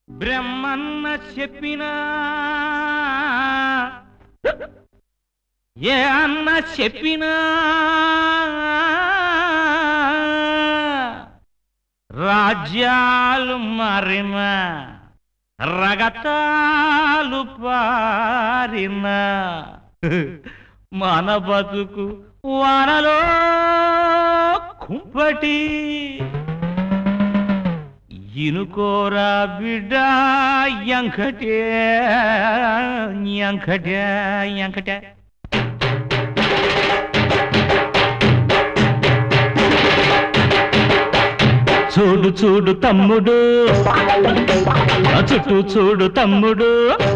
బ్రహ్మన్న చెప్పినా ఏ అన్న చెప్పినా రాజ్యాలు మారిన రగతాలు పారిన మన బతుకు వానలో కుంపటి ఇనుకోరా బిడ్డ ఎంకటే ఎంకటే ఎంకటే చూడు చూడు తమ్ముడు ఆ చుట్టూ చూడు తమ్ముడు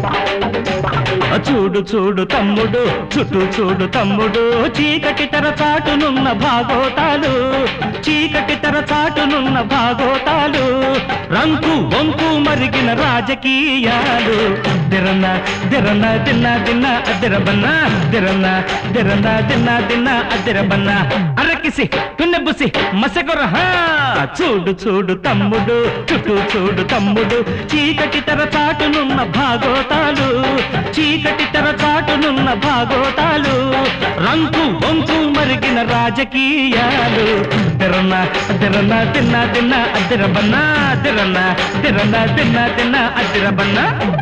ఆ చూడు చూడు తమ్ముడు చుట్టూ చూడు తమ్ముడు చీకటి తెర చాటునున్న భాగోతాలు చీకటి తెర చాటునున్న భాగోతాలు రంకు వంకు మరిగిన రాజకీయాలు దిరన్న దిరన్న దిన్న దిన్న అదిరబన్న దిరన్న దిరన్న దిన్న దిన్న అదిరబన్న అరకిసి పిన్నెబుసి మసకొర చూడు చూడు తమ్ముడు చుట్టూ చూడు తమ్ముడు చీకటి తెర చాటునున్న భాగోతాలు చీకటి తెర చాటునున్న భాగోతాలు రంకు వంకు మరిగిన రాజకీయాలు దిరన్న దిరన్న తిన్న తిన్న అదిరబన్న దిరన్న దిరన్న తిన్న తిన్న అదిరబన్న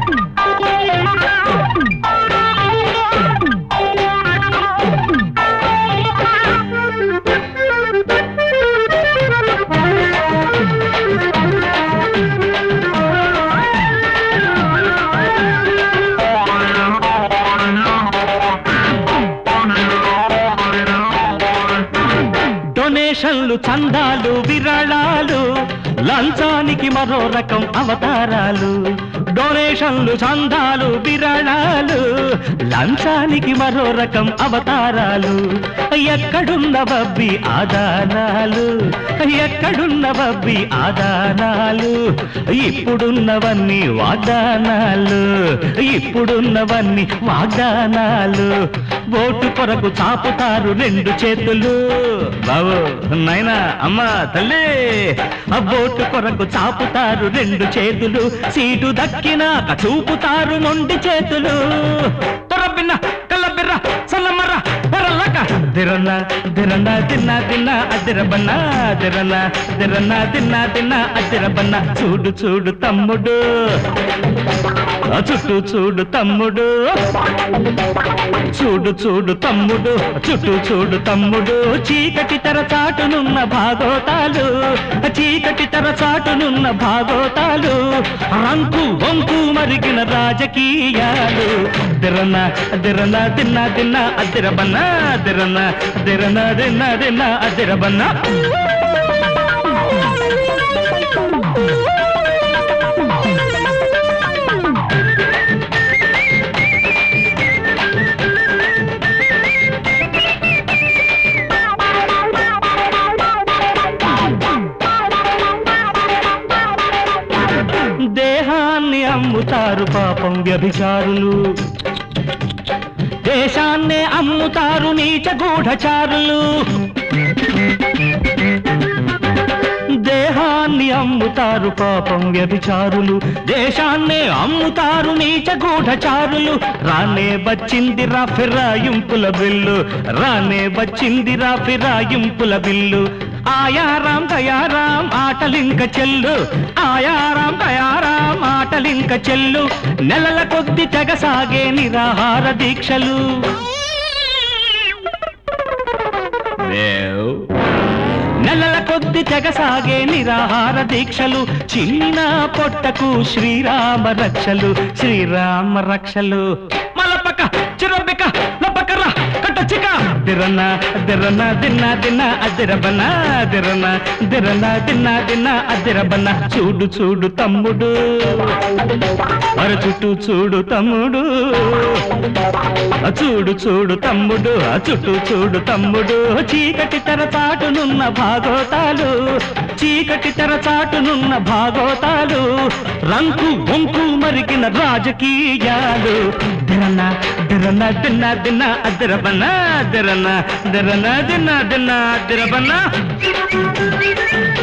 డొనేషన్లు చందాలు విరాళాలు లంచానికి మరో రకం అవతారాలు డొనేషన్లు చందాలు విరాళాలు లంచానికి మరో రకం అవతారాలు ఎక్కడున్న బబ్బి ఆదానాలు ఎక్కడున్న బబ్బి ఆదానాలు ఇప్పుడున్నవన్నీ వాగ్దానాలు ఇప్పుడున్నవన్నీ వాగ్దానాలు ఓటు కొరకు చాపుతారు రెండు చేతులు బాబు నాయనా అమ్మ తల్లి ఆ ఓటు కొరకు చాపుతారు రెండు చేతులు సీటు దక్కినాక చూపుతారు మొండి చేతులు తొరబిన్న కల్లబిర్ర సల్లమర్ర పెరల్లక దిరన్న దిరన్న తిన్న తిన్న అదిరబన్న దిరన్న దిరన్న తిన్న తిన్న అదిరబన్న చూడు చూడు తమ్ముడు ఆ చుట్టూ చూడు తమ్ముడు చూడు చూడు తమ్ముడు చుట్టూ చూడు తమ్ముడు చీకటి తెర చాటునున్న భాగోతాలు చీకటి తెర చాటునున్న భాగోతాలు రంకు వంకు మరిగిన రాజకీయాలు దిరన దిరన తిన్న తిన్న అదిరబన్న దిరన దిరన దిన్న దిన్న అదిరబన్న దేహాన్ని అమ్ముతారు పాపం వ్యభిచారులు దేశాన్నే అమ్ముతారు నీచ గూఢచారులు దేహాన్ని అమ్ముతారు పాపం వ్యభిచారులు దేశాన్నే అమ్ముతారు నీచ గూఢచారులు రానే వచ్చిందిరా ఫిరాయింపుల బిల్లు రానే వచ్చిందిరా ఫిరాయింపుల బిల్లు ఆయారాం దయారాం ఆటలింక చెల్లు ఆయారాం దయారాం ఆటలింక చెల్లు నెలల కొద్ది తెగసాగే నిరాహార దీక్షలు దేవ్ నెలల కొద్ది తెగసాగే నిరాహార దీక్షలు చిన్న పొట్టకు శ్రీరామ రక్షలు శ్రీరామ రక్షలు మలపక చిరబిక లపకర కట్టచిక దిరన దిరన దిన్న దిన్న అదిరబన దిరన దిరన దిన్న దిన్న అదిరబన చూడు చూడు తమ్ముడు అర చుట్టూ చూడు తమ్ముడు ఆ చూడు చూడు తమ్ముడు ఆ చుట్టూ చూడు తమ్ముడు చీకటి తెర చాటునున్న భాగోతాలు చీకటి తెర చాటునున్న భాగోతాలు రంకు వంకు మరిగిన రాజకీయాలు దిరన దిరన దిన్న దిన్న అదిరబన్న దిరన దిరన దిన్న దిన్న అదిరబన్న